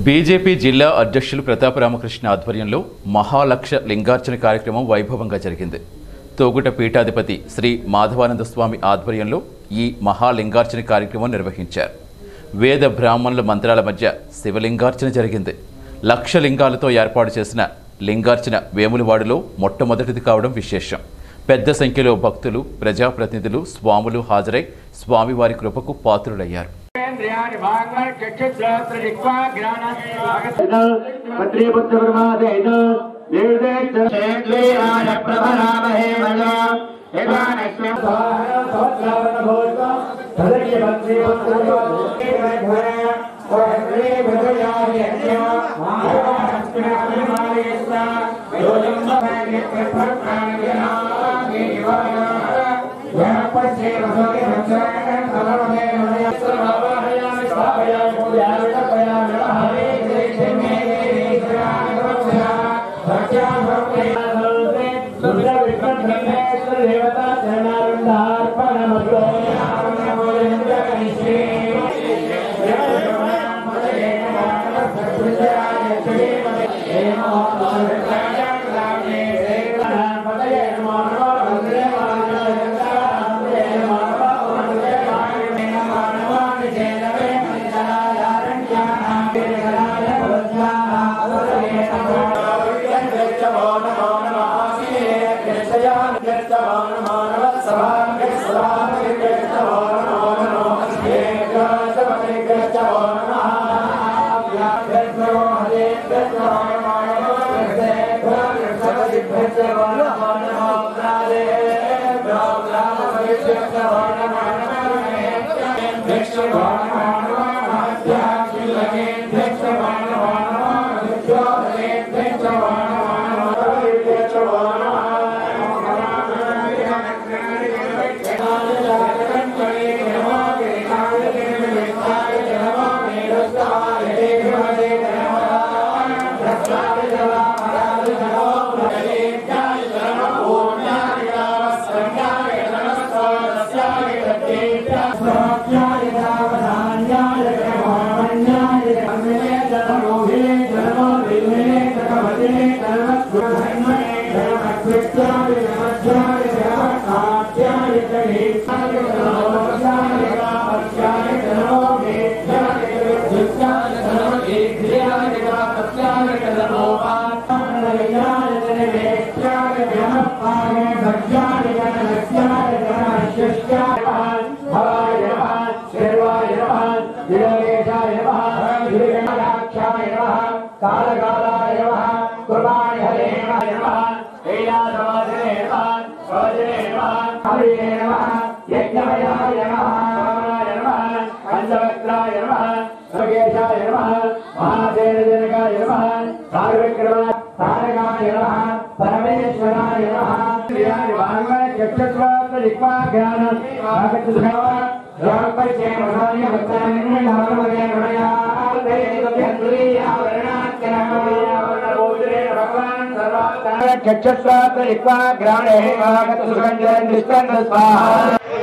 BJP జిల్లా అధ్యక్షులు ప్రతాప రామకృష్ణ ఆధ్వర్యంలో మహాలక్ష లింగార్చన కార్యక్రమం వైభవంగా జరిగింది తోగుట పీఠాధిపతి శ్రీ మాధవానంద స్వామి ఆధ్వర్యంలో ఈ మహాలింగార్చన కార్యక్రమం నిర్వహించారు వేద బ్రాహ్మణుల మంత్రాల మధ్య శివలింగార్చన జరిగింది లక్ష లింగాలతో ఏర్పాటు చేసిన లింగార్చన వేములవాడలో మొట్టమొదటిది కావడం విశేషం పెద్ద సంఖ్యలో భక్తులు ప్రజాప్రతినిధులు స్వాములు హాజరై స్వామివారి కృపకు పాత్రులయ్యారు ఇంద్రియాణి భాగవర్ చక్షుశ్రోత్ర జిహ్వా జ్ఞాన పత్రీపుత్రపరమాదేన నిర్దేశేంద్రియాయ ప్రభరామహే మయ కాళకాలాయ నమః కుర్బాణి హరే నమః శ్రీయాసవాసినే నమః సోజనే నమః హరియే నమః యజ్ఞమయాయ నమః వామనాయ నమః పంచవక్త్రాయ నమః సుకేశాయ నమః మహాసేనజనకాయ నమః సార్వక్రమ తారకాయ నమః పరమేశ్వరాయ నమః శ్రీయాని భాగవత చక్షుస్వాత్మ జిహ్వా జ్ఞాన ఆగచ్చుధవ రామపరిచయ మహాయ భక్తాన్ని నామమగే నమయా చక్షుస్వాత్మ జిహ్వా జ్ఞానే ఆగత సుగంధ నిస్కంద స్వాహ